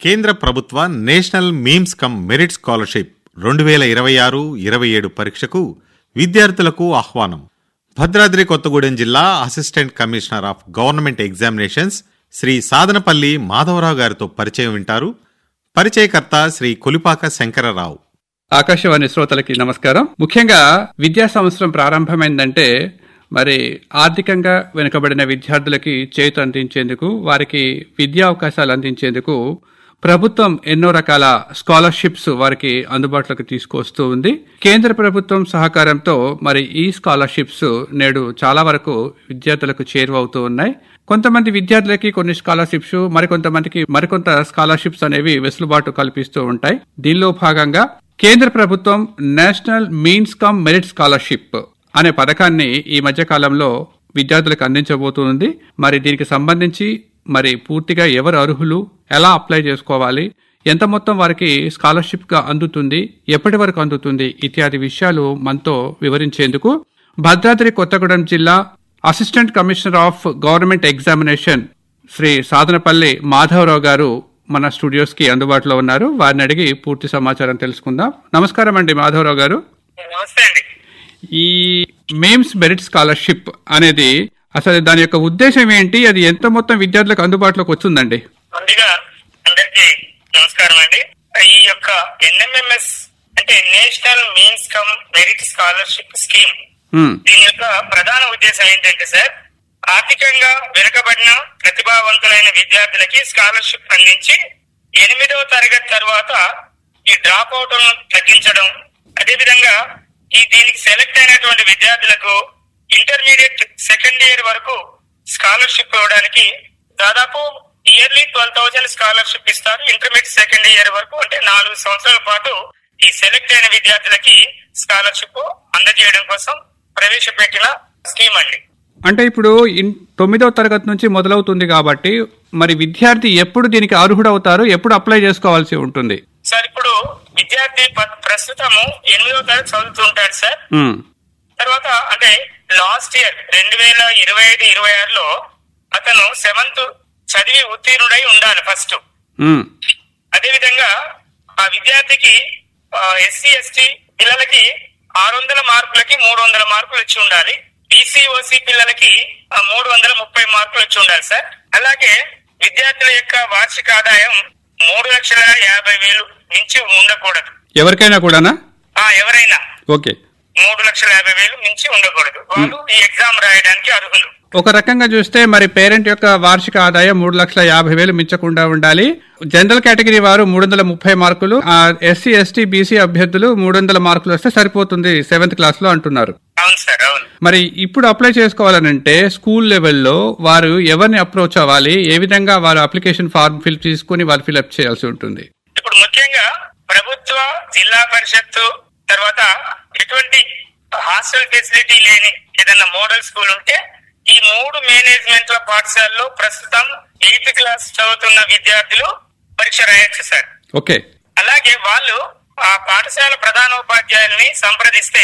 కేంద్ర ప్రభుత్వ national means cum merit scholarship రెండు వేల ఇరవై ఆరు ఇరవై ఏడు పరీక్షకు విద్యార్థులకు ఆహ్వానం భద్రాద్రి కొత్తగూడెం జిల్లా assistant commissioner of government examinations Shri Sadanapalli Madhava Rao గారితో పరిచయం వింటారు పరిచయకర్త శ్రీ కొలిపాక శంకరరావు ఆకాశవాణి శ్రోతలకి నమస్కారం ముఖ్యంగా విద్యా సంవత్సరం ప్రారంభమైందంటే మరి ఆర్థికంగా వెనుకబడిన విద్యార్థులకి చేతు అందించేందుకు వారికి విద్యా అవకాశాలు అందించేందుకు ప్రభుత్వం ఎన్నో రకాల స్కాలర్షిప్స్ వారికి అందుబాటులోకి తీసుకొస్తూ ఉంది కేంద్ర ప్రభుత్వం సహకారంతో మరి ఈ స్కాలర్షిప్స్ నేడు చాలా వరకు విద్యార్థులకు చేరువవుతూ ఉన్నాయి కొంతమంది విద్యార్థులకి కొన్ని స్కాలర్షిప్స్ మరికొంతమందికి మరికొంత స్కాలర్షిప్స్ అనేవి వెసులుబాటు కల్పిస్తూ ఉంటాయి దీనిలో భాగంగా కేంద్ర ప్రభుత్వం national means cum merit scholarship అనే పథకాన్ని ఈ మధ్య కాలంలో విద్యార్థులకు అందించబోతుంది మరి దీనికి సంబంధించి మరి పూర్తిగా ఎవరు అర్హులు ఎలా అప్లై చేసుకోవాలి ఎంత మొత్తం వారికి స్కాలర్షిప్ గా అందుతుంది ఎప్పటి వరకు అందుతుంది ఇత్యాది విషయాలు మనతో వివరించేందుకు భద్రాద్రి కొత్తగూడెం జిల్లా assistant commissioner of government examination Shri Sadhanapalli Madhava Rao garu మన స్టూడియోస్ కి అందుబాటులో ఉన్నారు వారిని అడిగి పూర్తి సమాచారం తెలుసుకుందాం నమస్కారం అండి మాధవరావు గారు నమస్తే అండి ఈ మేమ్స్ మెరిట్ స్కాలర్షిప్ అనేది అసలు దాని యొక్క ఉద్దేశం ఏంటి అది ఎంత మొత్తం విద్యార్థులకు అందుబాటులోకి వచ్చిందండి ముందుగా అందరికి నమస్కారం అండి ఈ యొక్క ఎన్ఎంఎంఎస్ అంటే national means cum merit scholarship scheme um, దీని యొక్క ప్రధాన ఉద్దేశం ఏంటంటే సార్ ఆర్థికంగా వెనుకబడిన ప్రతిభావంతులైన విద్యార్థులకి స్కాలర్షిప్ అందించి ఎనిమిదవ తరగతి తర్వాత ఈ డ్రాప్ అవుట్ తగ్గించడం అదేవిధంగా ఈ దీనికి సెలెక్ట్ అయినటువంటి విద్యార్థులకు ఇంటర్మీడియట్ సెకండ్ ఇయర్ వరకు స్కాలర్షిప్ ఇవ్వడానికి దాదాపు ఇయర్లీ ట్వెల్వ్ థౌసండ్ స్కాలర్షిప్ ఇస్తారు ఇంటర్మీడియట్ సెకండ్ ఇయర్ వరకు అంటే నాలుగు సంవత్సరాల పాటు ఈ సెలెక్ట్ అయిన విద్యార్థులకి స్కాలర్షిప్ అందజేయడం కోసం ప్రవేశపెట్టిన స్కీమ్ అండి అంటే ఇప్పుడు ఇన్- తొమ్మిదవ తరగతి నుంచి మొదలవుతుంది కాబట్టి మరి విద్యార్థి ఎప్పుడు దీనికి అర్హుడవుతారు ఎప్పుడు అప్లై చేసుకోవాల్సి ఉంటుంది సార్ ఇప్పుడు విద్యార్థి ప- ప్రస్తుతము ఎనిమిదవ తరగతి చదువుతుంటాడు సార్ ఉమ్, తర్వాత అంటే లాస్ట్ ఇయర్ రెండు వేల ఇరవై ఐదు ఇరవై ఆరులో అతను సెవెంత్ చదివి ఉత్తీర్ణుడై ఉండాలి ఫస్ట్ ఉమ్, అదే విధంగా ఆ విద్యార్థికి ఎస్సీ ఎస్టీ పిల్లలకి ఆరు వందల మార్కులకి మూడు వందల మార్కులు వచ్చి ఉండాలి బీసీ ఓసీ పిల్లలకి ఆ, మూడు వందల ముప్పై మార్కులు వచ్చి ఉండాలి సార్ అలాగే విద్యార్థుల యొక్క వార్షిక ఆదాయం మూడు లక్షల యాభై వేలు మించి ఉండకూడదు ఎవరికైనా కూడానా ఆ ఎవరైనా ఓకే మూడు లక్షల యాభై వేలు మించి ఉండకూడదు వాళ్ళు ఈ ఎగ్జామ్ రాయడానికి అర్హులు ఒక రకంగా చూస్తే మరి పేరెంట్ యొక్క వార్షిక ఆదాయం మూడు లక్షల యాభై వేలు మించకుండా ఉండాలి జనరల్ కేటగిరీ వారు మూడు వందల ముప్పై మార్కులు ఆ ఎస్సీ ఎస్టీ బీసీ అభ్యర్థులు మూడు వందల మార్కులు వస్తే సరిపోతుంది సెవెంత్ క్లాస్ లో అంటున్నారు అవును సార్ అవును మరి ఇప్పుడు అప్లై చేసుకోవాలనంటే స్కూల్ లెవెల్లో వారు ఎవరిని అప్రోచ్ అవ్వాలి ఏ విధంగా వారు అప్లికేషన్ ఫార్మ్ ఫిల్ తీసుకుని వారు ఫిల్అప్ చేయాల్సి ఉంటుంది ఇప్పుడు ముఖ్యంగా ప్రభుత్వ జిల్లా పరిషత్తు తర్వాత ఎటువంటి హాస్టల్ ఫెసిలిటీ లేని ఏదైనా మోడల్ స్కూల్ ఉంటే ఈ మూడు మేనేజ్మెంట్ల పాఠశాలలో ప్రస్తుతం ఎయిత్ క్లాస్ చదువుతున్న విద్యార్థులు పరీక్ష రాయొచ్చు సార్ ఓకే అలాగే వాళ్ళు ఆ పాఠశాల ప్రధానోపాధ్యాయుల్ని సంప్రదిస్తే